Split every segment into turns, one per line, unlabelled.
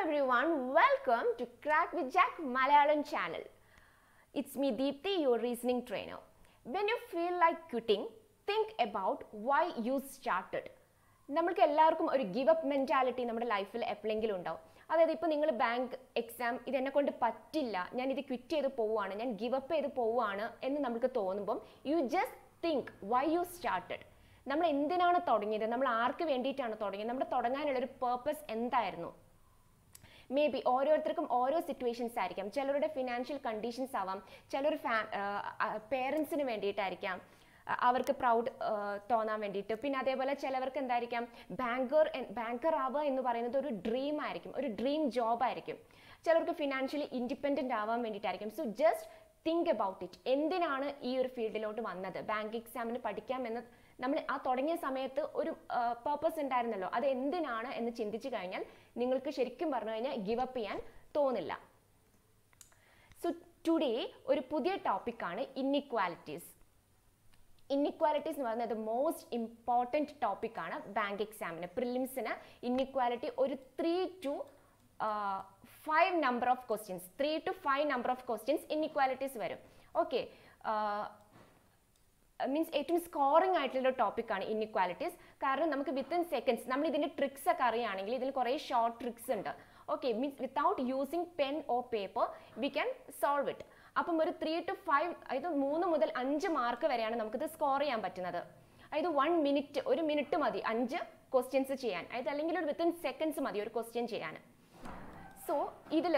everyone, welcome to Crack with Jack Malayalam channel. It's me Deepthi, your reasoning trainer. When you feel like quitting, think about why you started. നമ്മൾക്ക് എല്ലാവർക്കും ഒരു give up mentality നമ്മുടെ ലൈഫിൽ എപ്പോഴെങ്കിലും ഉണ്ടാവും അതായത് ഇപ്പോൾ നിങ്ങൾ ബാങ്ക് എക്സാം ഇതെന്നെ കൊണ്ട് പറ്റില്ല ഞാൻ ഇത് ക്വിറ്റ് ചെയ്ത് പോവുകയാണ് ഞാൻ ഗിവ് അപ്പ് ചെയ്ത് പോവുകയാണ് എന്ന് നമുക്ക് തോന്നുമ്പം you just think why you started നമ്മൾ എന്തിനാണ് തുടങ്ങിയത് നമ്മൾ ആർക്ക് വേണ്ടിയിട്ടാണ് തുടങ്ങിയത് നമ്മുടെ തുടങ്ങാനുള്ള ഒരു പേർപ്പസ് എന്തായിരുന്നു മേ ബി ഓരോരുത്തർക്കും ഓരോ സിറ്റുവേഷൻസ് ആയിരിക്കാം ചിലരുടെ ഫിനാൻഷ്യൽ കണ്ടീഷൻസ് ആവാം ചിലർ ഫാ പേരൻസിന് വേണ്ടിയിട്ടായിരിക്കാം അഹ് അവർക്ക് പ്രൗഡ് തോന്നാൻ വേണ്ടിയിട്ട് പിന്നെ അതേപോലെ ചിലവർക്ക് എന്തായിരിക്കാം ബാങ്കർ ബാങ്കർ ആവുക എന്ന് പറയുന്നത് ഒരു ഡ്രീം ആയിരിക്കും ഒരു ഡ്രീം ജോബ് ആയിരിക്കും ചിലർക്ക് ഫിനാൻഷ്യലി ഇൻഡിപെൻഡൻ്റ് ആവാൻ വേണ്ടിയിട്ടായിരിക്കും so just think about it എന്തിനാണ് ഈ ഒരു ഫീൽഡിലോട്ട് വന്നത് ബാങ്ക് എക്സാമിന് പഠിക്കാമെന്ന് നമ്മൾ ആ തുടങ്ങിയ സമയത്ത് ഒരു പേർപ്പസ് ഉണ്ടായിരുന്നല്ലോ അത് എന്തിനാണ് എന്ന് ചിന്തിച്ചു കഴിഞ്ഞാൽ നിങ്ങൾക്ക് ശരിക്കും പറഞ്ഞു കഴിഞ്ഞാൽ ഗിവ് അപ്പ് ചെയ്യാൻ തോന്നില്ല സോ ടുഡേ ഒരു പുതിയ ടോപ്പിക്കാണ് ഇന്നിക്വാലിറ്റീസ് ഇന്നിക്വാലിറ്റീസ് എന്ന് പറയുന്നത് മോസ്റ്റ് ഇമ്പോർട്ടൻറ്റ് ടോപ്പിക്കാണ് ബാങ്ക് എക്സാമിന് പ്രിലിംസിന് ഇന്നിക്വാലിറ്റി ഒരു three two five number of questions three two five number of questions inequalities വരും ഓക്കെ മീൻസ് ഏറ്റവും സ്കോറിംഗ് ആയിട്ടുള്ള ടോപ്പിക്കാണ് ഇന്നിക്വാലിറ്റീസ് കാരണം നമുക്ക് വിത്തിൻ സെക്കൻഡ്സ് നമ്മൾ ഇതിൻ്റെ ട്രിക്സ് ഒക്കെ അറിയുകയാണെങ്കിൽ ഇതിൽ കുറേ ഷോർട്ട് ട്രിക്സ് ഉണ്ട് okay means without using pen or paper we can solve it അപ്പം ഒരു ത്രീ ടു ഫൈവ് അതായത് മൂന്ന് മുതൽ അഞ്ച് മാർക്ക് വരെയാണ് നമുക്കിത് സ്കോർ ചെയ്യാൻ പറ്റുന്നത് അതായത് വൺ മിനിറ്റ് ഒരു മിനിറ്റ് മതി അഞ്ച് ക്വസ്റ്റ്യൻസ് ചെയ്യാൻ അതായത് അല്ലെങ്കിൽ ഒരു വിത്തിൻ സെക്കൻഡ്സ് മതി ഒരു ക്വസ്റ്റ്യൻ ചെയ്യാൻ സോ ഇതിൽ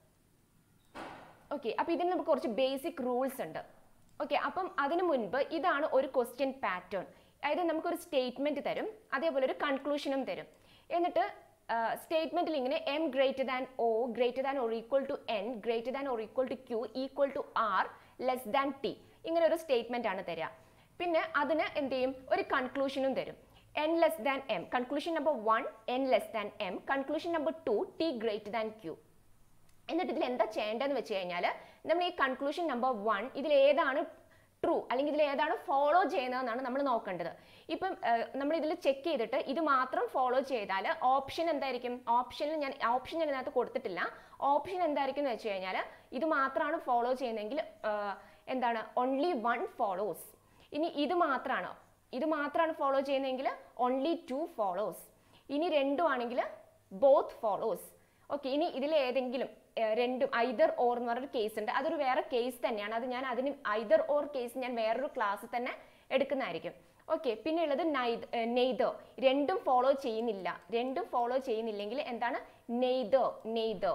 ഓക്കെ അപ്പോൾ ഇതിന് നമുക്ക് കുറച്ച് ബേസിക് റൂൾസ് ഉണ്ട് ഓക്കെ അപ്പം അതിനു മുൻപ് ഇതാണ് ഒരു ക്വസ്റ്റ്യൻ പാറ്റേൺ അതായത് നമുക്കൊരു സ്റ്റേറ്റ്മെന്റ് തരും അതേപോലെ ഒരു കൺക്ലൂഷനും തരും എന്നിട്ട് സ്റ്റേറ്റ്മെന്റിൽ ഇങ്ങനെ M greater than O greater than or equal to N greater than or equal to Q equal to R less than T ഇങ്ങനെ ഒരു സ്റ്റേറ്റ്മെന്റ് ആണ് തരിക പിന്നെ അതിന് എന്ത് ചെയ്യും ഒരു കൺക്ലൂഷനും തരും N less than M conclusion number one N less than M conclusion number two T greater than Q എന്നിട്ട് ഇതിൽ എന്താ ചെയ്യേണ്ടതെന്ന് വെച്ച് കഴിഞ്ഞാൽ നമ്മൾ ഈ കൺക്ലൂഷൻ നമ്പർ വൺ ഇതിൽ ഏതാണ് ട്രൂ അല്ലെങ്കിൽ ഇതിൽ ഏതാണ് ഫോളോ ചെയ്യുന്നതെന്നാണ് നമ്മൾ നോക്കേണ്ടത് ഇപ്പം നമ്മൾ ഇതിൽ ചെക്ക് ചെയ്തിട്ട് ഇത് മാത്രം ഫോളോ ചെയ്താൽ ഓപ്ഷൻ എന്തായിരിക്കും ഓപ്ഷനിൽ ഞാൻ ഓപ്ഷൻ ഞാൻ ഇതിനകത്ത് കൊടുത്തിട്ടില്ല ഓപ്ഷൻ എന്തായിരിക്കും എന്ന് വെച്ച് കഴിഞ്ഞാൽ ഇത് മാത്രമാണ് ഫോളോ ചെയ്യുന്നതെങ്കിൽ എന്താണ് ഓൺലി വൺ ഫോളോസ് ഇനി ഇത് മാത്രമാണോ ഇത് മാത്രമാണ് ഫോളോ ചെയ്യുന്നതെങ്കിൽ ഓൺലി ടു ഫോളോസ് ഇനി രണ്ടും ആണെങ്കിൽ ബോത്ത് ഫോളോസ് ഓക്കെ ഇനി ഇതിൽ ഏതെങ്കിലും രണ്ടും ഐദർ ഓർ എന്ന് പറഞ്ഞൊരു കേസ് ഉണ്ട് അതൊരു വേറെ കേസ് തന്നെയാണ് അത് ഞാൻ അതിന് ഐദർ ഓർ കേസ് ഞാൻ വേറൊരു ക്ലാസ് തന്നെ എടുക്കുന്നതായിരിക്കും ഓക്കെ പിന്നെ ഉള്ളത് നെയ്തോ രണ്ടും ഫോളോ ചെയ്യുന്നില്ല രണ്ടും ഫോളോ ചെയ്യുന്നില്ലെങ്കിൽ എന്താണ് neither neither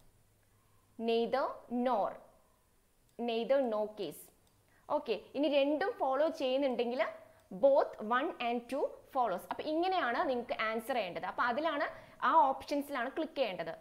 neither nor neither no case okay ഇനി രണ്ടും ഫോളോ ചെയ്യുന്നുണ്ടെങ്കിൽ both one and two follows അപ്പൊ ഇങ്ങനെയാണ് നിങ്ങൾക്ക് ആൻസർ ചെയ്യേണ്ടത് അപ്പൊ അതിലാണ് ആ ഓപ്ഷൻസിലാണ് ക്ലിക്ക് ചെയ്യേണ്ടത്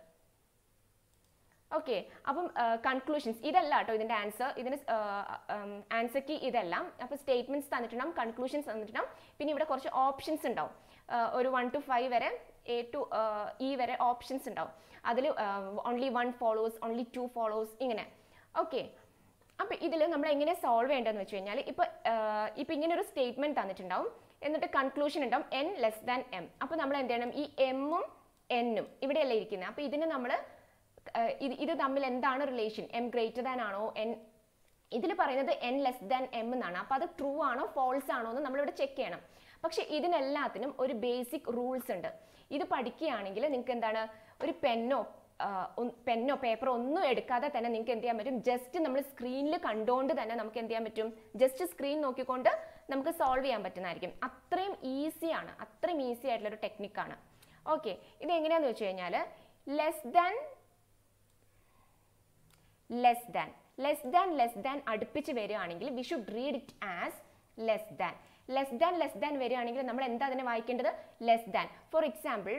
ഓക്കെ അപ്പം കൺക്ലൂഷൻസ് ഇതല്ല കേട്ടോ ഇതിന്റെ ആൻസർ ഇതിന് ആൻസർ കീ ഇതെല്ലാം അപ്പൊ സ്റ്റേറ്റ്മെന്റ്സ് തന്നിട്ടുണ്ടാവും കൺക്ലൂഷൻസ് തന്നിട്ടുണ്ടാവും പിന്നെ ഇവിടെ കുറച്ച് ഓപ്ഷൻസ് ഉണ്ടാവും ഒരു വൺ ടു ഫൈവ് വരെ എ ടു ഇ വരെ ഓപ്ഷൻസ് ഉണ്ടാവും അതിൽ only one follows only two follows ഇങ്ങനെ ഓക്കെ അപ്പൊ ഇതിൽ നമ്മൾ എങ്ങനെ സോൾവ് ചെയ്യേണ്ടതെന്ന് വെച്ച് കഴിഞ്ഞാൽ ഇപ്പൊ ഇപ്പൊ ഇങ്ങനെ ഒരു സ്റ്റേറ്റ്മെന്റ് തന്നിട്ടുണ്ടാവും എന്നിട്ട് കൺക്ലൂഷൻ ഉണ്ടാവും എൻ ലെസ് ദാൻ എം അപ്പൊ നമ്മൾ എന്ത് ചെയ്യണം ഈ എമ്മും എന്നും ഇവിടെയല്ലേ ഇരിക്കുന്നത് അപ്പൊ ഇതിന് നമ്മൾ ഇത് ഇത് തമ്മിൽ എന്താണ് റിലേഷൻ എം ഗ്രേറ്റർ ദാൻ ആണോ എൻ ഇതിൽ പറയുന്നത് എൻ ലെസ് ദാൻ എം എന്നാണ് അപ്പോൾ അത് ട്രൂ ആണോ ഫോൾസ് ആണോ എന്ന് നമ്മളിവിടെ ചെക്ക് ചെയ്യണം പക്ഷെ ഇതിനെല്ലാത്തിനും ഒരു ബേസിക് റൂൾസ് ഉണ്ട് ഇത് പഠിക്കുകയാണെങ്കിൽ നിങ്ങൾക്ക് എന്താണ് ഒരു പെന്നോ പെന്നോ പേപ്പറോ ഒന്നും എടുക്കാതെ തന്നെ നിങ്ങൾക്ക് എന്ത് ചെയ്യാൻ പറ്റും ജസ്റ്റ് നമ്മൾ സ്ക്രീനിൽ കണ്ടുകൊണ്ട് തന്നെ നമുക്ക് എന്ത് ചെയ്യാൻ പറ്റും ജസ്റ്റ് സ്ക്രീൻ നോക്കിക്കൊണ്ട് നമുക്ക് സോൾവ് ചെയ്യാൻ പറ്റുന്നതായിരിക്കും അത്രയും ഈസിയാണ് അത്രയും ഈസി ആയിട്ടുള്ള ഒരു ടെക്നിക്കാണ് ഓക്കെ ഇത് എങ്ങനെയാന്ന് വെച്ച് കഴിഞ്ഞാൽ less than less than less than less than അടുപ്പിച്ച് വരികയാണെങ്കിൽ we should read it as less than less than less than വരികയാണെങ്കിൽ നമ്മൾ എന്താ അതിനെ വായിക്കേണ്ടത് less than for example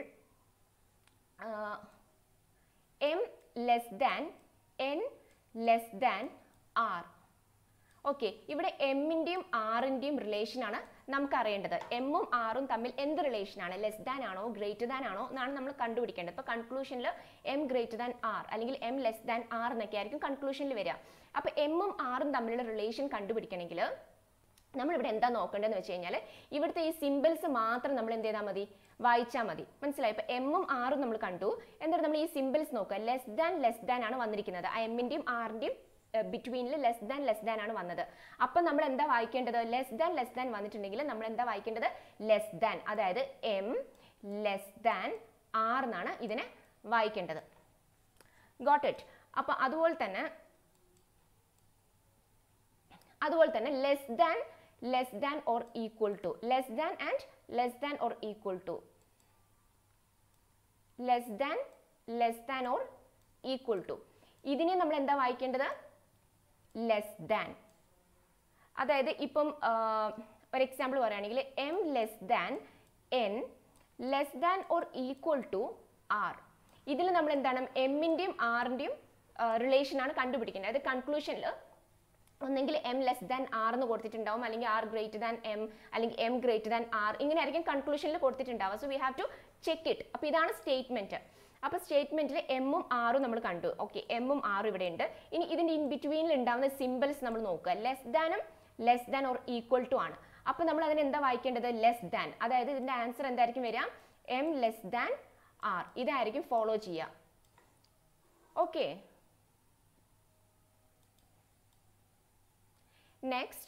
M less than N less than R okay ഇവിടെ എമ്മിൻ്റെയും ആറിൻ്റെയും റിലേഷനാണ് നമുക്ക് അറിയേണ്ടത് എമ്മും ആറും തമ്മിൽ എന്ത് റിലേഷനാണ് ലെസ് ദാൻ ആണോ ഗ്രേറ്റർ ദാൻ ആണോ എന്നാണ് നമ്മൾ കണ്ടുപിടിക്കേണ്ടത് ഇപ്പോൾ കൺക്ലൂഷനിൽ എം ഗ്രേറ്റർ ദാൻ ആർ അല്ലെങ്കിൽ എം ലെസ് ദാൻ ആർ എന്നൊക്കെ ആയിരിക്കും കൺക്ലൂഷനിൽ വരിക അപ്പോൾ എമ്മും ആറും തമ്മിലുള്ള റിലേഷൻ കണ്ടുപിടിക്കണമെങ്കിൽ നമ്മളിവിടെ എന്താ നോക്കേണ്ടതെന്ന് വെച്ച് കഴിഞ്ഞാൽ ഇവിടുത്തെ ഈ സിമ്പിൾസ് മാത്രം നമ്മൾ എന്ത് ചെയ്താൽ മതി വായിച്ചാൽ മതി മനസ്സിലായി ഇപ്പൊ എമ്മും ആറും നമ്മൾ കണ്ടു എന്നിട്ട് നമ്മൾ ഈ സിമ്പിൾസ് നോക്കുക ലെസ് ദാൻ ലെസ് ദാൻ ആണ് വന്നിരിക്കുന്നത് ആ എമ്മിന്റെയും ആറിന്റെയും ബിറ്റ്വീനിൽ ലെസ് ദാൻ ലെസ് ദാൻ ആണ് വന്നത് അപ്പൊ നമ്മൾ എന്താ വായിക്കേണ്ടത് ലെസ് ദാൻ ലെസ് ദാൻ വന്നിട്ടുണ്ടെങ്കിൽ നമ്മൾ എന്താ വായിക്കേണ്ടത് ലെസ് ദാൻ അതായത് എം ലെസ് ദാൻ ആർ എന്നാണ് ഇതിനെ വായിക്കേണ്ടത് ഗോട്ട് ഇറ്റ് അപ്പൊ അതുപോലെ തന്നെ അതുപോലെ തന്നെ less than less than or equal to less than and less than or equal to less than less than or equal to ഇതിനെ നമ്മൾ എന്താ വായിക്കേണ്ടത് ലെസ് ദാൻ അതായത് ഇപ്പം ആ, ഒരു എക്സാമ്പിൾ പറയുകയാണെങ്കിൽ M less than N less than or equal to R ഇതിൽ നമ്മൾ എന്താണ് എമ്മിൻ്റെയും ആറിൻ്റെയും റിലേഷൻ ആണ് കണ്ടുപിടിക്കുന്നത് അതായത് കൺക്ലൂഷനിൽ ഒന്നെങ്കിൽ എം ലെസ് ദാൻ ആർ എന്ന് കൊടുത്തിട്ടുണ്ടാവും അല്ലെങ്കിൽ ആർ ഗ്രേറ്റർ ദാൻ എം അല്ലെങ്കിൽ എം ഗ്രേറ്റർ ദാൻ ആർ ഇങ്ങനെ ആയിരിക്കും കൺക്ലൂഷനിൽ കൊടുത്തിട്ടുണ്ടാവുക so we have to check it അപ്പോൾ ഇതാണ് സ്റ്റേറ്റ്മെന്റ് അപ്പോൾ സ്റ്റേറ്റ്മെന്റിൽ എമ്മും ആറും നമ്മൾ കണ്ടു ഓക്കെ എമ്മും ആറും ഇവിടെ ഉണ്ട് ഇനി ഇതിന്റെ ഇൻ ബിറ്റ്വീനിൽ ഉണ്ടാവുന്ന സിമ്പിൾസ് നമ്മൾ നോക്കുക ലെസ് ദാനും less than or equal to ആണ് അപ്പോൾ നമ്മൾ അതിന് എന്താ വായിക്കേണ്ടത് ലെസ് ദാൻ അതായത് ഇതിന്റെ ആൻസർ എന്തായിരിക്കും വരിക എം ലെസ് ദാൻ ആർ ഇതായിരിക്കും ഫോളോ ചെയ്യുക okay next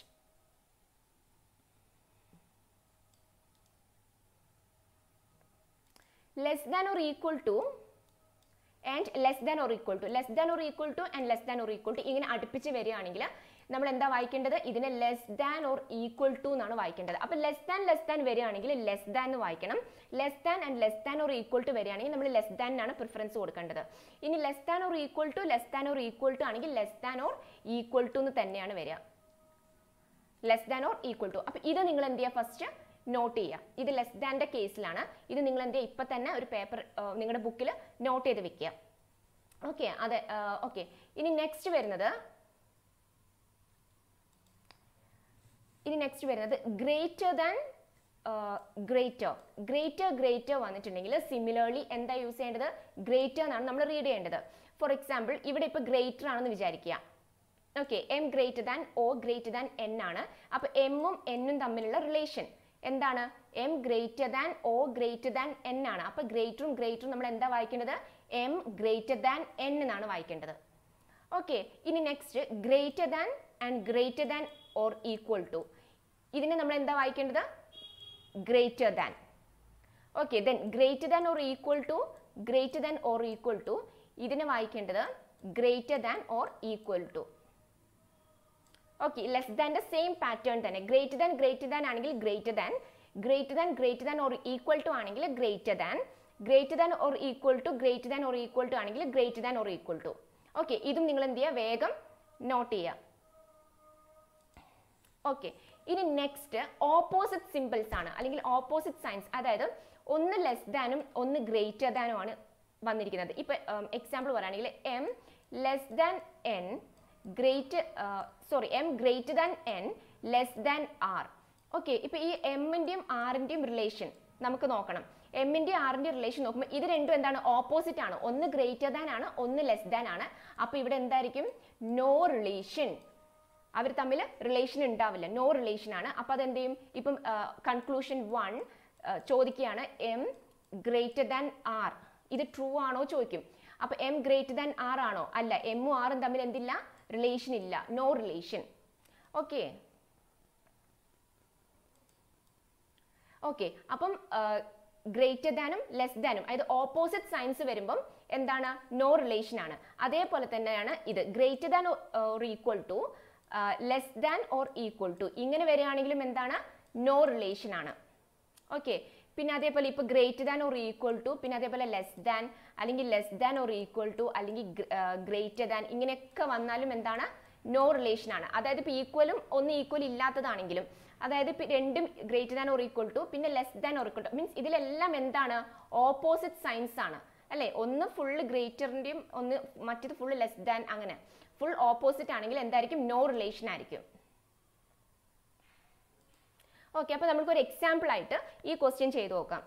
less than or equal to and less than or equal to less than or equal to and less than or equal to ഇങ്ങനെ അടുപ്പിച്ച് വരികയാണെങ്കിൽ നമ്മൾ എന്താ വായിക്കേണ്ടത് ഇതിനെ less than or equal to എന്നാണ് വായിക്കേണ്ടത് അപ്പോൾ ലെസ് ദാൻ ലെസ് ദാൻ വരികയാണെങ്കിൽ ലെസ് ദാൻ എന്ന് വായിക്കണം less than and less than or equal to വരികയാണെങ്കിൽ നമ്മൾ ലെസ് ദാനാണ് പ്രിഫറൻസ് കൊടുക്കേണ്ടത് ഇനി less than or equal to less than or equal to ആണെങ്കിൽ less than or equal to എന്ന് തന്നെയാണ് വരിക less than or equal to അപ്പോൾ ഇത് നിങ്ങൾ എന്ത് ചെയ്യുക ഫസ്റ്റ് നോട്ട് ചെയ്യുക ഇത് ലെസ് ദാൻ്റെ കേസിലാണ് ഇത് നിങ്ങൾ എന്ത് ചെയ്യുക ഇപ്പം തന്നെ ഒരു പേപ്പർ നിങ്ങളുടെ ബുക്കിൽ നോട്ട് ചെയ്ത് വെക്കുക ഓക്കെ അതെ ഓക്കെ ഇനി നെക്സ്റ്റ് വരുന്നത് ഇനി നെക്സ്റ്റ് വരുന്നത് greater than greater greater greater വന്നിട്ടുണ്ടെങ്കിൽ സിമിലർലി എന്താ യൂസ് ചെയ്യേണ്ടത് ഗ്രേറ്റർ എന്നാണ് നമ്മൾ റീഡ് ചെയ്യേണ്ടത് ഫോർ എക്സാമ്പിൾ ഇവിടെ ഇപ്പോൾ ഗ്രേറ്റർ ആണെന്ന് വിചാരിക്കുക okay M greater than O greater than N ആണ് അപ്പോൾ എമ്മും എന്നും തമ്മിലുള്ള റിലേഷൻ എന്താണ് M greater than O greater than N ആണ് അപ്പോൾ ഗ്രേറ്ററും ഗ്രേറ്ററും നമ്മൾ എന്താ വായിക്കേണ്ടത് എം ഗ്രേറ്റർ ദാൻ എൻ എന്നാണ് വായിക്കേണ്ടത് ഓക്കെ ഇനി next greater than and greater than or equal to ഇതിനെ നമ്മൾ എന്താ വായിക്കേണ്ടത് greater than okay then greater than or equal to greater than or equal to ഇതിനെ വായിക്കേണ്ടത് greater than or equal to okay less ദാൻ്റെ same pattern തന്നെ greater than greater than ആണെങ്കിൽ greater than greater than greater than or equal to ആണെങ്കിൽ greater than greater than or equal to greater than or equal to ആണെങ്കിൽ greater than or equal to okay ഇതും നിങ്ങൾ എന്ത് ചെയ്യുക വേഗം not ചെയ്യുക okay ഇനി നെക്സ്റ്റ് ഓപ്പോസിറ്റ് സിമ്പിൾസ് ആണ് അല്ലെങ്കിൽ ഓപ്പോസിറ്റ് സയൻസ് അതായത് ഒന്ന് ലെസ് ദാനും ഒന്ന് ഗ്രേറ്റർ ദാനും ആണ് വന്നിരിക്കുന്നത് ഇപ്പൊ എക്സാമ്പിൾ പറയുകയാണെങ്കിൽ M less than N great sorry M greater than N less than R okay ഇപ്പൊ ഈ എമ്മിന്റെയും ആറിന്റെയും റിലേഷൻ നമുക്ക് നോക്കണം എമ്മിന്റെ ആറിന്റെ റിലേഷൻ നോക്കുമ്പോൾ ഇത് രണ്ടും എന്താണ് ഓപ്പോസിറ്റ് ആണ് ഒന്ന് ഗ്രേറ്റർ ദാൻ ആണ് ഒന്ന് ലെസ് ദാൻ ആണ് അപ്പൊ ഇവിടെ എന്തായിരിക്കും നോ റിലേഷൻ അവർ തമ്മിൽ റിലേഷൻ ഉണ്ടാവില്ല നോ റിലേഷൻ ആണ് അപ്പോൾ അതെന്ത് ചെയ്യും ഇപ്പം കൺക്ലൂഷൻ വൺ ചോദിക്കുകയാണ് എം ഗ്രേറ്റർ ദാൻ ആർ ഇത് ട്രൂ ആണോ ചോദിക്കും അപ്പോൾ എം ഗ്രേറ്റർ ദാൻ ആർ ആണോ അല്ല എമ്മും ആറും തമ്മിൽ എന്തില്ല റിലേഷൻ ഇല്ല നോ റിലേഷൻ ഓക്കെ ഓക്കെ അപ്പം ഗ്രേറ്റർ ദാനും ലെസ് ദാനും അതായത് ഓപ്പോസിറ്റ് സയൻസ് വരുമ്പം എന്താണ് നോ റിലേഷൻ ആണ് അതേപോലെ തന്നെയാണ് ഇത് greater than or equal to less than or equal to ഇങ്ങനെ വരികയാണെങ്കിലും എന്താണ് നോ റിലേഷൻ ആണ് ഓക്കെ പിന്നെ അതേപോലെ ഇപ്പോൾ greater than or equal to പിന്നെ അതേപോലെ ലെസ് ദാൻ അല്ലെങ്കിൽ less than or equal to അല്ലെങ്കിൽ ഗ്രേറ്റർ ദാൻ ഇങ്ങനെയൊക്കെ വന്നാലും എന്താണ് നോ റിലേഷൻ ആണ് അതായത് ഇപ്പോൾ ഈക്വലും ഒന്ന് ഈക്വൽ ഇല്ലാത്തതാണെങ്കിലും അതായത് ഇപ്പം രണ്ടും greater than or equal to പിന്നെ less than or equal to means ഇതിലെല്ലാം എന്താണ് ഓപ്പോസിറ്റ് സയൻസ് ആണ് അല്ലേ ഒന്ന് ഫുള്ള് ഗ്രേറ്ററിൻ്റെയും ഒന്ന് മറ്റേത് ഫുള്ള് ലെസ് ദാൻ അങ്ങനെ ഫുൾ ഓപ്പോസിറ്റ് ആണെങ്കിൽ എന്തായിരിക്കും നോ റിലേഷൻ ആയിരിക്കും ഓക്കെ അപ്പോൾ നമുക്ക് ഒരു എക്സാമ്പിൾ ആയിട്ട് ഈ ക്വസ്റ്റ്യൻ ചെയ്തു നോക്കാം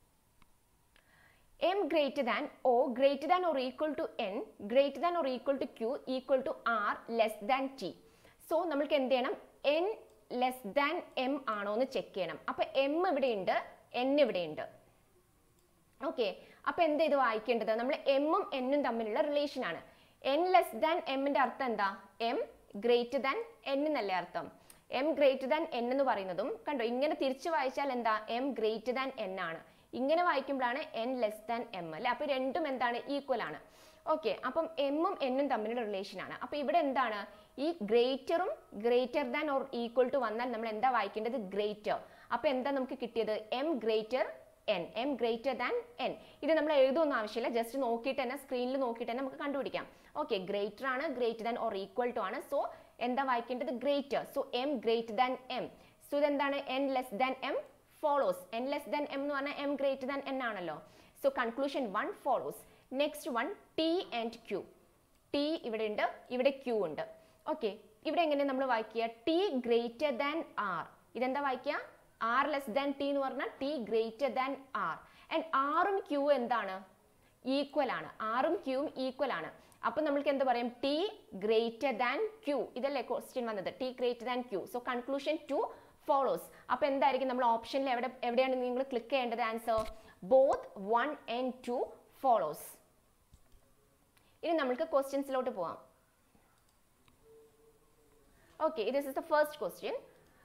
M greater than O greater than or equal to N greater than or equal to Q equal to R less than T so നമ്മൾക്ക് എന്ത് ചെയ്യണം എൻ ലെസ് ദാൻ എം ആണോ എന്ന് ചെക്ക് ചെയ്യണം അപ്പൊ എം ഇവിടെ ഉണ്ട് എൻ ഇവിടെ ഉണ്ട് ഓക്കെ അപ്പൊ എന്താ ഇത് വായിക്കേണ്ടത് നമ്മൾ എമ്മും എന്നും തമ്മിലുള്ള റിലേഷൻ ആണ് എൻ ലെസ് ദാൻ എമ്മിന്റെ അർത്ഥം എന്താ എം ഗ്രേറ്റർ ദാൻ എൻ എന്നല്ലേ അർത്ഥം എം ഗ്രേറ്റർ ദാൻ എൻ എന്ന് പറയുന്നതും കണ്ടോ ഇങ്ങനെ തിരിച്ചു വായിച്ചാൽ എന്താ എം ഗ്രേറ്റർ ദാൻ എൻ ആണ് ഇങ്ങനെ വായിക്കുമ്പോഴാണ് എൻ ലെസ് ദാൻ എം അല്ലെ അപ്പൊ രണ്ടും എന്താണ് ഈക്വൽ ആണ് ഓക്കെ അപ്പം എമ്മും എന്നും തമ്മിലുള്ള റിലേഷൻ ആണ് അപ്പൊ ഇവിടെ എന്താണ് ഈ ഗ്രേറ്ററും greater than or equal to വന്നാൽ നമ്മൾ എന്താ വായിക്കേണ്ടത് ഗ്രേറ്റർ അപ്പൊ എന്താ നമുക്ക് കിട്ടിയത് M greater N M greater than N ഇത് നമ്മൾ എഴുതൊന്നും ആവശ്യമില്ല ജസ്റ്റ് നോക്കിയിട്ട് തന്നെ സ്ക്രീനിൽ നോക്കിയിട്ട് തന്നെ നമുക്ക് കണ്ടുപിടിക്കാം ഓക്കെ ഗ്രേറ്റർ ആണ് greater than or equal to ആണ് സോ എന്താ വായിക്കേണ്ടത് greater so M greater than M so ഇതെന്താണ് N less than M follows N less than M എന്ന് പറഞ്ഞാൽ എം ഗ്രേറ്റർ ദാൻ എൻ ആണല്ലോ so conclusion one follows next one T and Q T ഇവിടെ ഉണ്ട് ഇവിടെ Q ഉണ്ട് okay ഇവിടെ എങ്ങനെ നമ്മൾ വായിക്കുക ടി ഗ്രേറ്റർ ദാൻ ആർ ഇതെന്താ വായിക്കുക ആർ ലെസ് ദാൻ ടി എന്ന് പറഞ്ഞാൽ T greater than R and ആറും ക്യൂ എന്താണ് ഈക്വൽ ആണ് ആറും ക്യൂവും ഈക്വൽ ആണ് അപ്പൊ നമ്മൾക്ക് എന്ത് പറയും ടി ഗ്രേറ്റർ ദാൻ ക്യൂ ഇതല്ലേ ക്വസ്റ്റ്യൻ വന്നത് T greater than Q so conclusion two follows അപ്പൊ എന്തായിരിക്കും നമ്മൾ ഓപ്ഷനിൽ എവിടെ എവിടെയാണ് നിങ്ങൾ ക്ലിക്ക് ചെയ്യേണ്ടത് answer both one and two follows ഇനി നമ്മൾക്ക് ക്വസ്റ്റ്യൻസിലോട്ട് പോവാം okay this is the first question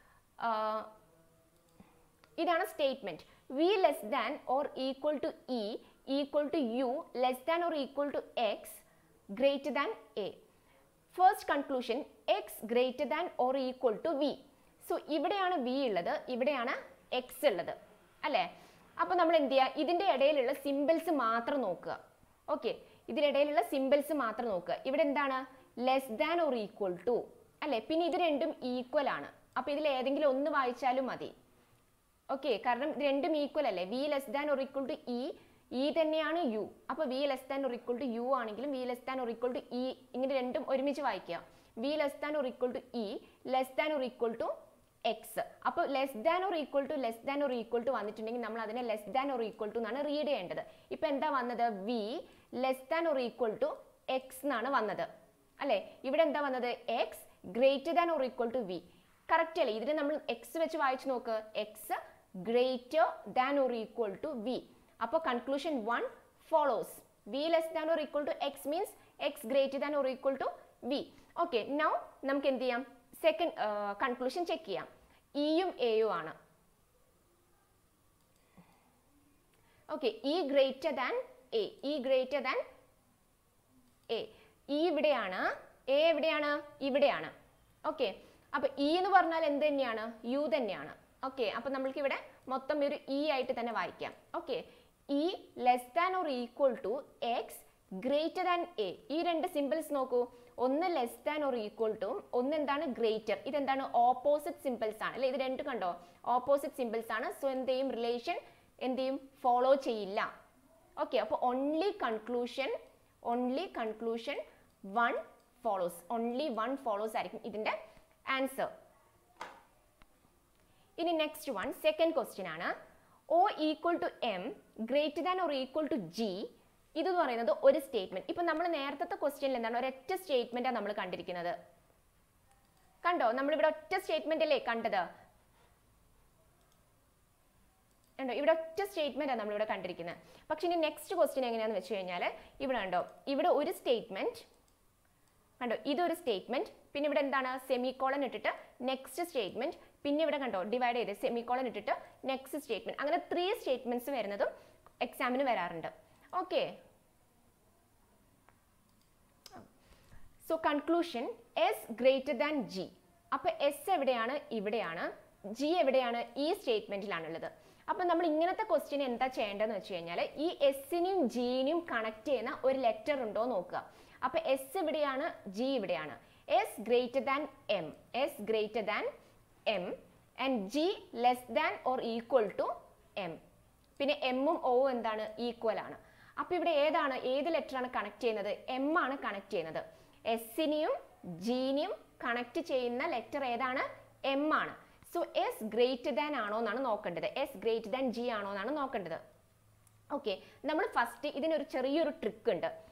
ഇതാണ് statement V less than or equal to E equal to U less than or equal to X greater than A first conclusion X greater than or equal to V so ഇവിടെയാണ് V ഉള്ളത് ഇവിടെയാണ് X ഉള്ളത് അല്ലേ അപ്പൊ നമ്മൾ എന്ത് ചെയ്യുക ഇതിന്റെ ഇടയിലുള്ള സിമ്പിൾസ് മാത്രം നോക്കുക ഓക്കെ ഇതിനിടയിലുള്ള സിമ്പിൾസ് മാത്രം നോക്കുക ഇവിടെ എന്താണ് less than or equal to അല്ലെ പിന്നെ ഇത് രണ്ടും ഈക്വൽ ആണ് അപ്പൊ ഇതിൽ ഏതെങ്കിലും ഒന്ന് വായിച്ചാലും മതി ഓക്കെ കാരണം ഇത് രണ്ടും ഈക്വൽ അല്ലേ V less than or equal to E E തന്നെയാണ് യു അപ്പൊ V less than or equal to U ആണെങ്കിലും V less than or equal to E ഇങ്ങനെ രണ്ടും ഒരുമിച്ച് വായിക്കുക V less than or equal to E less than or equal to X അപ്പോൾ less than or equal to less than or equal to വന്നിട്ടുണ്ടെങ്കിൽ നമ്മൾ അതിനെ less than or equal to എന്നാണ് read ചെയ്യേണ്ടത് ഇപ്പൊ എന്താ വന്നത് V less than or equal to X എന്നാണ് വന്നത് അല്ലെ ഇവിടെ എന്താ വന്നത് X greater than or equal to V correct അല്ലേ ഇതിനെ നമ്മൾ എക്സ് വെച്ച് വായിച്ചു നോക്ക് X greater than or equal to V അപ്പോൾ conclusion one follows V less than or equal to X means X greater than or equal to V okay now നമുക്ക് എന്ത് ചെയ്യാം സെക്കൻഡ് കൺക്ലൂഷൻ ചെക്ക് ചെയ്യാം ഇയും എയും ആണ് okay E greater than A E greater than A E ഇവിടെയാണ് A എവിടെയാണ് ഇവിടെയാണ് ഓക്കെ അപ്പൊ ഇ എന്ന് പറഞ്ഞാൽ എന്ത് തന്നെയാണ് യു തന്നെയാണ് ഓക്കെ അപ്പൊ നമ്മൾക്ക് ഇവിടെ മൊത്തം ഒരു ഇ ആയിട്ട് തന്നെ വായിക്കാം okay E less than or equal to X greater than A ഈ രണ്ട് സിമ്പിൾസ് നോക്കൂ ഒന്ന് less than or equal to ഒന്ന് എന്താണ് ഗ്രേറ്റർ ഇതെന്താണ് ഓപ്പോസിറ്റ് സിമ്പിൾസ് ആണ് അല്ലെ ഇത് രണ്ട് കണ്ടോ ഓപ്പോസിറ്റ് സിമ്പിൾസ് ആണ് സോ എന്ത് ചെയ്യും റിലേഷൻ എന്ത് ചെയ്യും ഫോളോ ചെയ്യില്ല ഓക്കെ അപ്പോൾ only conclusion only conclusion one follows only one follows ആയിരിക്കും ഇതിന്റെ ആൻസർ ഇനി നെക്സ്റ്റ് വൺ സെക്കൻഡ് ക്വസ്റ്റ്യൻ ആണ് O equal to M greater than or equal to G ഇതെന്ന് പറയുന്നത് ഒരു സ്റ്റേറ്റ്മെന്റ് ഇപ്പൊ നമ്മൾ നേരത്തെ ക്വസ്റ്റ്യനിൽ എന്താണ് ഒരൊറ്റ സ്റ്റേറ്റ്മെന്റാണ് നമ്മൾ കണ്ടിരിക്കുന്നത് കണ്ടോ നമ്മളിവിടെ ഒറ്റ സ്റ്റേറ്റ്മെന്റ് അല്ലേ കണ്ടത് ഉണ്ടോ ഇവിടെ ഒറ്റ സ്റ്റേറ്റ്മെന്റ് ആണ് നമ്മളിവിടെ കണ്ടിരിക്കുന്നത് പക്ഷെ ഇനി നെക്സ്റ്റ് ക്വസ്റ്റ്യൻ എങ്ങനെയാന്ന് വെച്ച് കഴിഞ്ഞാൽ ഇവിടെ ഉണ്ടോ ഇവിടെ ഒരു സ്റ്റേറ്റ്മെന്റ് കണ്ടോ ഇതൊരു സ്റ്റേറ്റ്മെന്റ് പിന്നെ ഇവിടെ എന്താണ് സെമി കോളൻ ഇട്ടിട്ട് നെക്സ്റ്റ് സ്റ്റേറ്റ്മെന്റ് പിന്നെ ഇവിടെ കണ്ടോ ഡിവൈഡ് ചെയ്ത് സെമി കോളൻ ഇട്ടിട്ട് നെക്സ്റ്റ് സ്റ്റേറ്റ്മെന്റ് അങ്ങനെ ത്രീ സ്റ്റേറ്റ്മെന്റ്സ് വരുന്നതും എക്സാമിന് വരാറുണ്ട് okay so conclusion S greater than G അപ്പൊ എസ് എവിടെയാണ് ഇവിടെയാണ് ജി എവിടെയാണ് ഈ സ്റ്റേറ്റ്മെന്റിലാണുള്ളത് അപ്പൊ നമ്മൾ ഇങ്ങനത്തെ ക്വസ്റ്റ്യൻ എന്താ ചെയ്യേണ്ടതെന്ന് വെച്ച് കഴിഞ്ഞാൽ ഈ എസിനെയും ജിനെയും കണക്ട് ചെയ്യുന്ന ഒരു ലെറ്റർ ഉണ്ടോ നോക്കുക അപ്പൊ എസ് ഇവിടെയാണ് ജി ഇവിടെയാണ് S greater than M S greater than M and G less than or equal to M പിന്നെ എമ്മും ഒവും എന്താണ് ഈക്വൽ ആണ് അപ്പൊ ഇവിടെ ഏതാണ് ഏത് ലെറ്റർ ആണ് കണക്ട് ചെയ്യുന്നത് എം ആണ് കണക്ട് ചെയ്യുന്നത് എസിനെയും ജിനെയും കണക്ട് ചെയ്യുന്ന ലെറ്റർ ഏതാണ് എം ആണ് സോ എസ് ഗ്രേറ്റർ ദാൻ ആണോ എന്നാണ് നോക്കേണ്ടത് എസ് ഗ്രേറ്റർ ദാൻ ജി ആണോ എന്നാണ് നോക്കേണ്ടത് ഓക്കെ നമ്മൾ ഫസ്റ്റ് ഇതിനൊരു ചെറിയൊരു ട്രിക്ക് ഉണ്ട്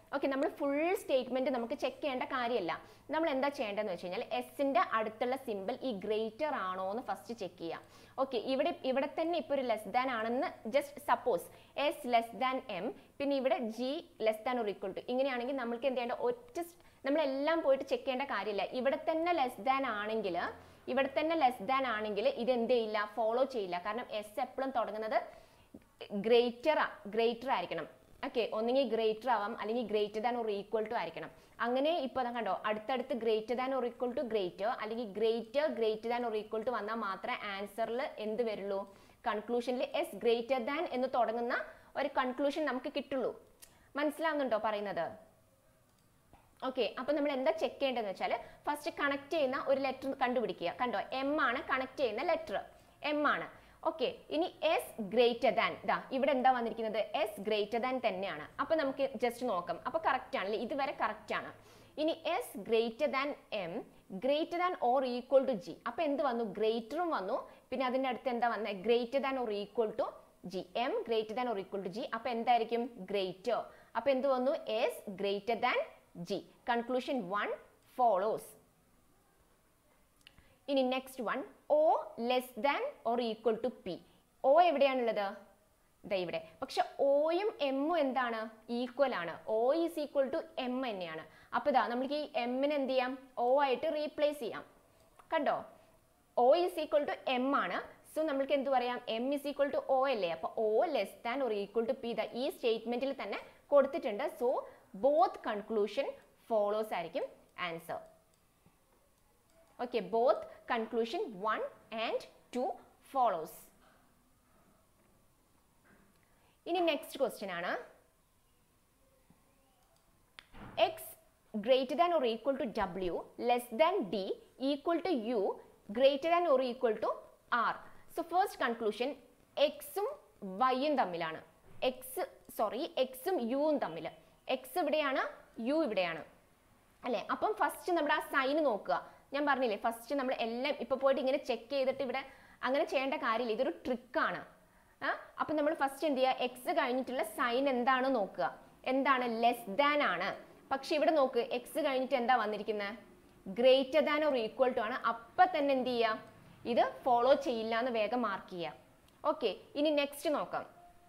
ഓക്കെ നമ്മൾ ഫുൾ സ്റ്റേറ്റ്മെന്റ് നമുക്ക് ചെക്ക് ചെയ്യേണ്ട കാര്യമല്ല നമ്മൾ എന്താ ചെയ്യേണ്ടതെന്ന് വെച്ച് കഴിഞ്ഞാൽ എസിന്റെ അടുത്തുള്ള സിമ്പിൾ ഈ ഗ്രേറ്റർ ആണോ എന്ന് ഫസ്റ്റ് ചെക്ക് ചെയ്യാം ഓക്കെ ഇവിടെ ഇവിടെ തന്നെ ഇപ്പോൾ ഒരു ലെസ് ദാൻ ആണെന്ന് just suppose S less than M പിന്നെ ഇവിടെ ജി ലെസ് ദാൻ ഒരു ഈക്വൽ ടു ഇങ്ങനെയാണെങ്കിൽ നമ്മൾക്ക് എന്ത് ചെയ്യേണ്ട ഒറ്റ നമ്മളെല്ലാം പോയിട്ട് ചെക്ക് ചെയ്യേണ്ട കാര്യമില്ല ഇവിടെ തന്നെ ലെസ് ദാൻ ആണെങ്കിൽ ഇവിടെ തന്നെ ലെസ് ദാൻ ആണെങ്കിൽ ഇത് എന്ത് ചെയ്യില്ല ഫോളോ ചെയ്യില്ല കാരണം എസ് എപ്പോഴും തുടങ്ങുന്നത് ഗ്രേറ്റർ ഗ്രേറ്റർ ആയിരിക്കണം ഓക്കെ ഒന്നെങ്കിൽ ഗ്രേറ്റർ ആവാം അല്ലെങ്കിൽ ഗ്രേറ്റർ ദാൻ ഒരു ഈക്വൽ ടു ആയിരിക്കണം അങ്ങനെ ഇപ്പോൾ കണ്ടോ അടുത്തടുത്ത് ഗ്രേറ്റർ ദാൻ ഒരു ഈക്വൽ ടു ഗ്രേറ്റർ അല്ലെങ്കിൽ ഗ്രേറ്റർ ഗ്രേറ്റർ ദാൻ ഒരു ഈക്വൽ ടു വന്നാൽ മാത്രമേ ആൻസറിൽ എന്ത് വരുള്ളൂ കൺക്ലൂഷനിൽ എസ് ഗ്രേറ്റർ ദാൻ എന്ന് തുടങ്ങുന്ന ഒരു കൺക്ലൂഷൻ നമുക്ക് കിട്ടുള്ളൂ മനസ്സിലാവുന്നുണ്ടോ പറയുന്നത് ഓക്കെ അപ്പൊ നമ്മൾ എന്താ ചെക്ക് ചെയ്യേണ്ടതെന്ന് വെച്ചാൽ ഫസ്റ്റ് കണക്ട് ചെയ്യുന്ന ഒരു ലെറ്റർ കണ്ടുപിടിക്കുക കണ്ടോ എം ആണ് കണക്ട് ചെയ്യുന്ന ലെറ്റർ എം ആണ് ഓക്കെ ഇനി എസ് ഗ്രേറ്റർ ദാൻ ഇതാ ഇവിടെ എന്താ വന്നിരിക്കുന്നത് എസ് ഗ്രേറ്റർ ദാൻ തന്നെയാണ് അപ്പൊ നമുക്ക് ജസ്റ്റ് നോക്കാം അപ്പൊ കറക്റ്റ് ആണല്ലേ ഇതുവരെ കറക്റ്റ് ആണ് ഇനി S greater than M greater than or equal to G അപ്പൊ എന്ത് വന്നു ഗ്രേറ്ററും വന്നു പിന്നെ അതിന്റെ അടുത്ത് എന്താ വന്നത് greater than or equal to G M greater than or equal to G അപ്പൊ എന്തായിരിക്കും ഗ്രേറ്റർ അപ്പൊ എന്ത് വന്നു S greater than G conclusion one follows ഇനി next one O less than or equal to P O എവിടെയാണുള്ളത് ഇതാ ഇവിടെ പക്ഷെ ഒയും എമ്മും എന്താണ് ഈക്വൽ ആണ് O is equal to M തന്നെയാണ് അപ്പൊ ഇതാ നമുക്ക് ഈ എമ്മിന് എന്ത് ചെയ്യാം ഒ ആയിട്ട് റീപ്ലേസ് ചെയ്യാം കണ്ടോ O is equal to M ആണ് സോ നമ്മൾക്ക് എന്ത് പറയാം M is equal to O അല്ലേ അപ്പൊ ഒ ലെസ് ദാൻ ഒരു ഈക്വൽ ടു പി ഈ സ്റ്റേറ്റ്മെന്റിൽ തന്നെ കൊടുത്തിട്ടുണ്ട് സോ ബോത്ത് കൺക്ലൂഷൻ ഫോളോസ് ആയിരിക്കും answer okay both conclusion one and two follows ഇനി നെക്സ്റ്റ് ക്വസ്റ്റ്യൻ ആണ് X greater than or equal to W less than D equal to U greater than or equal to R so first conclusion എക്സും വൈയും തമ്മിലാണ് X sorry എക്സും യുവും തമ്മിൽ X ഇവിടെയാണ് U ഇവിടെയാണ് അല്ലേ അപ്പം ഫസ്റ്റ് നമ്മുടെ ആ സൈൻ നോക്കുക ഞാൻ പറഞ്ഞില്ലേ ഫസ്റ്റ് നമ്മൾ എല്ലാം ഇപ്പൊ പോയിട്ട് ഇങ്ങനെ ചെക്ക് ചെയ്തിട്ട് ഇവിടെ അങ്ങനെ ചെയ്യേണ്ട കാര്യമില്ല ഇതൊരു ട്രിക്കാണ് ആ അപ്പം നമ്മൾ ഫസ്റ്റ് എന്ത് ചെയ്യുക എക്സ് കഴിഞ്ഞിട്ടുള്ള സൈൻ എന്താണ് നോക്കുക എന്താണ് ലെസ് ദാൻ ആണ് പക്ഷെ ഇവിടെ നോക്ക് എക്സ് കഴിഞ്ഞിട്ട് എന്താ വന്നിരിക്കുന്നത് greater than or equal to ആണ് അപ്പൊ തന്നെ എന്ത് ചെയ്യുക ഇത് ഫോളോ ചെയ്യില്ല എന്ന് വേഗം മാർക്ക് ചെയ്യുക ഓക്കെ ഇനി നെക്സ്റ്റ് നോക്കാം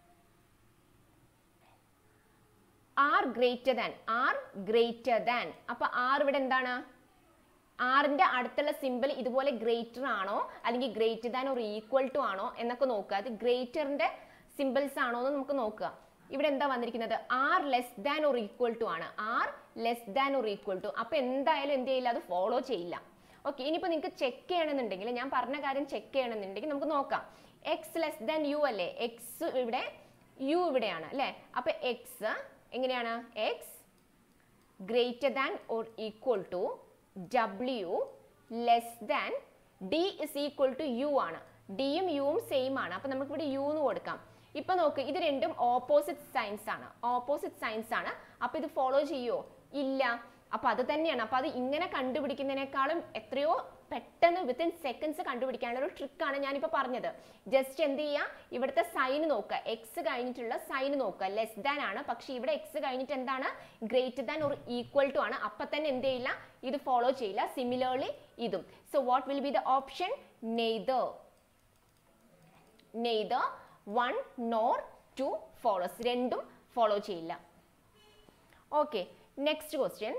R greater than R greater than അപ്പൊ ആർ ഇവിടെ എന്താണ് ആറിന്റെ അടുത്തുള്ള സിമ്പിൾ ഇതുപോലെ ഗ്രേറ്റർ ആണോ അല്ലെങ്കിൽ ഗ്രേറ്റർ ദാൻ ഒരു ഈക്വൽ ടു ആണോ എന്നൊക്കെ നോക്കുക അത് ഗ്രേറ്ററിന്റെ സിമ്പിൾസ് ആണോ എന്ന് നമുക്ക് നോക്കുക ഇവിടെ എന്താ വന്നിരിക്കുന്നത് ആർ ലെസ് ദാൻ ഒരു ഈക്വൽ ടു ആണ് ആർ ലെസ് ദാൻ ഒരു ഈക്വൽ ടു അപ്പൊ എന്തായാലും എന്ത് ചെയ്യില്ല അത് ഫോളോ ചെയ്യില്ല ഓക്കെ ഇനിയിപ്പോൾ നിങ്ങൾക്ക് ചെക്ക് ചെയ്യണമെന്നുണ്ടെങ്കിൽ ഞാൻ പറഞ്ഞ കാര്യം ചെക്ക് ചെയ്യണമെന്നുണ്ടെങ്കിൽ നമുക്ക് നോക്കാം എക്സ് ലെസ് ദാൻ യു അല്ലേ എക്സ് ഇവിടെ യു ഇവിടെയാണ് അല്ലേ അപ്പൊ എക്സ് എങ്ങനെയാണ് X greater than or equal to W less than D is equal to U ആണ് ഡിയും യുവും സെയിം ആണ് അപ്പൊ നമുക്ക് ഇവിടെ യു എന്ന് കൊടുക്കാം ഇപ്പൊ നോക്ക് ഇത് രണ്ടും ഓപ്പോസിറ്റ് സൈൻസ് ആണ് ഓപ്പോസിറ്റ് സൈൻസ് ആണ് അപ്പൊ ഇത് ഫോളോ ചെയ്യുമോ ഇല്ല അപ്പൊ അത് തന്നെയാണ് അപ്പൊ അത് ഇങ്ങനെ കണ്ടുപിടിക്കുന്നതിനേക്കാളും എത്രയോ പെട്ടെന്ന് വിത്തിൻ സെക്കൻഡ്സ് കണ്ടുപിടിക്കാനുള്ള ഒരു ട്രിക്കാണ് ഞാനിപ്പോൾ പറഞ്ഞത് ജസ്റ്റ് എന്ത് ചെയ്യുക ഇവിടുത്തെ സൈൻ നോക്കുക എക്സ് കഴിഞ്ഞിട്ടുള്ള സൈൻ നോക്കുക ലെസ് ദാൻ ആണ് പക്ഷെ ഇവിടെ എക്സ് കഴിഞ്ഞിട്ട് എന്താണ് ഗ്രേറ്റർ ദാൻ ഒരു ഈക്വൽ ടു ആണ് അപ്പൊ തന്നെ എന്ത് ചെയ്യില്ല ഇത് ഫോളോ ചെയ്യില്ല സിമിലർലി ഇതും so what will be the option neither neither one nor two follows രണ്ടും ഫോളോ ചെയ്യില്ല okay next question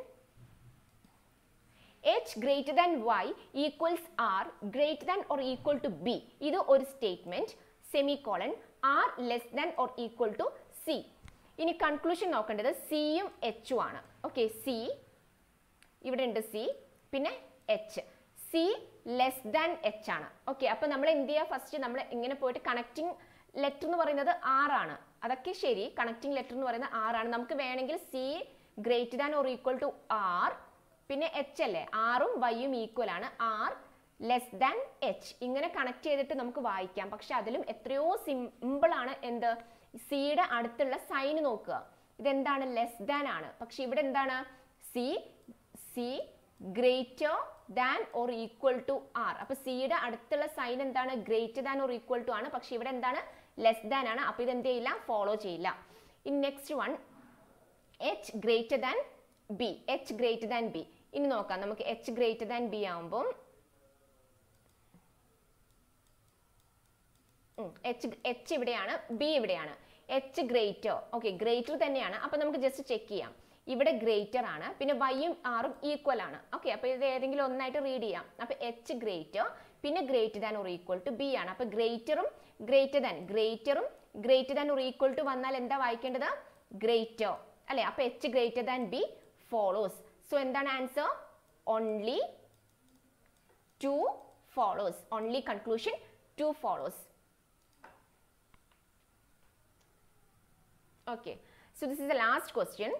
H greater than Y equals R greater than or equal to B ഇത് ഒരു statement semicolon R less than or equal to C ഇനി conclusion നോക്കേണ്ടത് സിയും എച്ചും ആണ് okay C ഇവിടെ ഉണ്ട് സി പിന്നെ H C less than H ആണ് ഓക്കെ അപ്പൊ നമ്മൾ എന്ത് ചെയ്യുക ഫസ്റ്റ് നമ്മൾ ഇങ്ങനെ പോയിട്ട് കണക്റ്റിംഗ് ലെറ്റർ എന്ന് പറയുന്നത് ആറാണ് അതൊക്കെ ശരി കണക്റ്റിംഗ് ലെറ്റർ എന്ന് പറയുന്നത് ആറാണ് നമുക്ക് വേണമെങ്കിൽ C greater than or equal to R പിന്നെ എച്ച് അല്ലേ ആറും വൈയും ഈക്വൽ ആണ് ആർ ലെസ് ദാൻ എച്ച് ഇങ്ങനെ കണക്ട് ചെയ്തിട്ട് നമുക്ക് വായിക്കാം പക്ഷെ അതിലും എത്രയോ സിമ്പിൾ ആണ് എന്ത് സിയുടെ അടുത്തുള്ള സൈൻ നോക്കുക ഇതെന്താണ് ലെസ് ദാൻ ആണ് പക്ഷെ ഇവിടെ എന്താണ് C C greater than or equal to R അപ്പൊ സിയുടെ അടുത്തുള്ള സൈൻ എന്താണ് greater than or equal to ആണ് പക്ഷെ ഇവിടെ എന്താണ് ലെസ് ദാൻ ആണ് അപ്പൊ ഇത് എന്ത് ചെയ്യില്ല ഫോളോ ചെയ്യില്ല in next one H greater than B H greater than B ഇനി നോക്കാം നമുക്ക് എച്ച് ഗ്രേറ്റർ ദാൻ ബി ആവുമ്പോൾ എച്ച് എച്ച് ഇവിടെയാണ് ബി ഇവിടെയാണ് എച്ച് ഗ്രേറ്റർ ഓക്കെ ഗ്രേറ്റർ തന്നെയാണ് അപ്പൊ നമുക്ക് ജസ്റ്റ് ചെക്ക് ചെയ്യാം ഇവിടെ ഗ്രേറ്റർ ആണ് പിന്നെ വൈയും ആറും ഈക്വൽ ആണ് ഓക്കെ അപ്പൊ ഇത് ഏതെങ്കിലും ഒന്നായിട്ട് റീഡ് ചെയ്യാം അപ്പൊ എച്ച് ഗ്രേറ്റർ പിന്നെ greater than or equal to B ആണ് അപ്പൊ ഗ്രേറ്ററും ഗ്രേറ്റർ ദാൻ ഗ്രേറ്ററും greater than or equal to വന്നാൽ എന്താ വായിക്കേണ്ടത് ഗ്രേറ്റർ അല്ലെ അപ്പൊ H greater than B follows so എന്താണ് answer only two follows only conclusion two follows Okay, so this is the last question.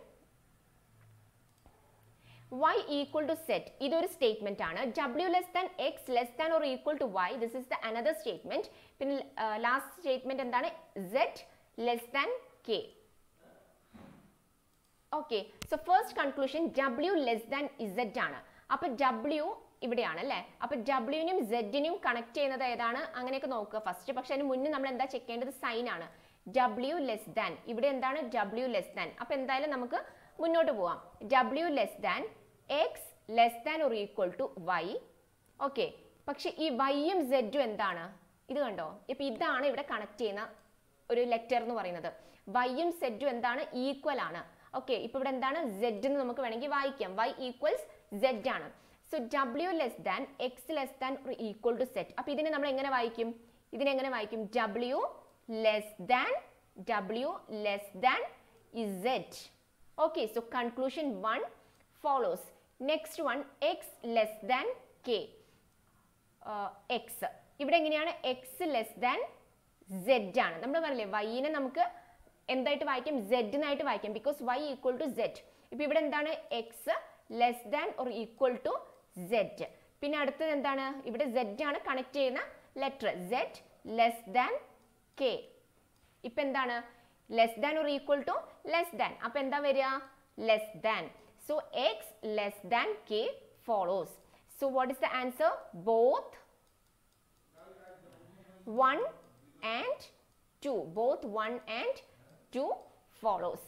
y equal to z ഇതൊരു statement ആണ് w less than X less than or equal to y this is the another statement പിന്നെ last statement എന്താണ് z less than k okay so first conclusion w less than z ആണ് അപ്പൊ w ഇവിടെയാണ് അല്ലേ അപ്പൊ ഡബ്ല്യുവിനും സെഡിനും connect ചെയ്യുന്നത് ഏതാണ് അങ്ങനെയൊക്കെ നോക്കുക ഫസ്റ്റ് പക്ഷെ അതിന് മുന്നേ നമ്മൾ എന്താ ചെക്ക് ചെയ്യേണ്ടത് സൈൻ ആണ് ഡബ്ല്യു ലെസ് ദാൻ ഇവിടെ എന്താണ് ഡബ്ല്യു ലെസ് ദാൻ അപ്പൊ എന്തായാലും നമുക്ക് മുന്നോട്ട് പോവാം W less than X less than or equal to Y okay പക്ഷെ ഈ വൈയും സെഡും എന്താണ് ഇത് കണ്ടോ ഇപ്പൊ ഇതാണ് ഇവിടെ കണക്ട് ചെയ്യുന്ന ഒരു ലെറ്റർ എന്ന് പറയുന്നത് വൈയും സെഡും എന്താണ് ഈക്വൽ ആണ് ഓക്കെ ഇപ്പൊ ഇവിടെ എന്താണ് സെഡ് എന്ന് നമുക്ക് വേണമെങ്കിൽ വായിക്കാം വൈ ഈക്വൽസ് സെഡ് ആണ് so W less than X less than equal to Z അപ്പൊ ഇതിനെ നമ്മൾ എങ്ങനെ വായിക്കും ഇതിനെ എങ്ങനെ വായിക്കും W less than W less than Z okay so conclusion one follows next one X less than K X ഇവിടെ എങ്ങനെയാണ് എക്സ് ലെസ് ദാൻ സെഡ് ആണ് നമ്മൾ പറഞ്ഞില്ലേ വൈനെ നമുക്ക് എന്തായിട്ട് വായിക്കാം സെഡ് എന്നായിട്ട് വായിക്കാം because Y equal to Z ഇപ്പൊ ഇവിടെ എന്താണ് X less than or equal to Z പിന്നെ അടുത്തത് എന്താണ് ഇവിടെ സെഡ് ആണ് കണക്ട് ചെയ്യുന്ന letter Z less than K ഇപ്പൊ എന്താണ് less than or equal to less than അപ്പൊ എന്താ വരിക less than so X less than K follows so what is the answer both 1 and 2 both 1 and 2 follows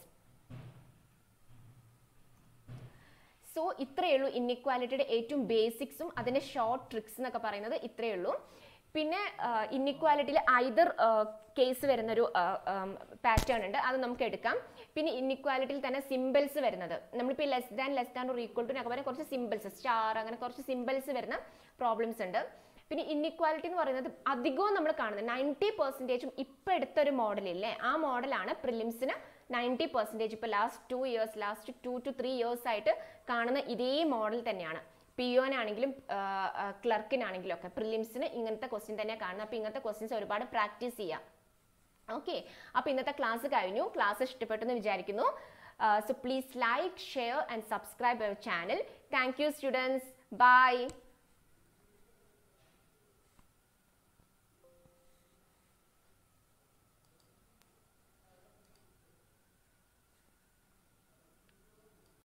so ഇത്രയേ ഉള്ളൂ ഇന്നിക്വാലിറ്റിയുടെ ഏറ്റവും ബേസിക്സും അതിന്റെ short tricks എന്നൊക്കെ പറയുന്നത് ഇത്രയേ ഉള്ളൂ പിന്നെ ഇന്നിക്വാലിറ്റിയിൽ ഐദർ കേസ് വരുന്നൊരു പാറ്റേൺ ഉണ്ട് അത് നമുക്ക് എടുക്കാം പിന്നെ ഇന്നിക്വാലിറ്റിയിൽ തന്നെ സിമ്പിൾസ് വരുന്നത് നമ്മളിപ്പോൾ ലെസ് ദാൻ ലെസ് ദാൻ ഒരു ഈക്വൽ ടു എന്നൊക്കെ പറയുന്ന കുറച്ച് സിമ്പിൾസ് സ്റ്റാർ അങ്ങനെ കുറച്ച് സിമ്പിൾസ് വരുന്ന പ്രോബ്ലംസ് ഉണ്ട് പിന്നെ ഇന്നിക്വാലിറ്റി എന്ന് പറയുന്നത് അധികവും നമ്മൾ കാണുന്നത് നയൻറ്റി പെർസെൻറ്റേജും ഇപ്പം എടുത്തൊരു മോഡലില്ലേ ആ മോഡലാണ് പ്രിലിംസിന് നയൻറ്റി പെർസെൻറ്റേജ് ഇപ്പോൾ last two years last two two three years ആയിട്ട് കാണുന്ന ഇതേ മോഡൽ തന്നെയാണ് പി ഒനാണെങ്കിലും ക്ലർക്കിനാണെങ്കിലും ഒക്കെ പ്രിലിംസിന് ഇങ്ങനത്തെ ക്വസ്റ്റ്യൻ തന്നെ കാണുന്നത് അപ്പോൾ ഇങ്ങനത്തെ ക്വസ്റ്റ്യൻസ് ഒരുപാട് പ്രാക്ടീസ് ചെയ്യാം ഓക്കെ അപ്പോൾ ഇന്നത്തെ ക്ലാസ് കഴിഞ്ഞു ക്ലാസ് ഇഷ്ടപ്പെട്ടെന്ന് വിചാരിക്കുന്നു so please like share and subscribe our channel thank you students by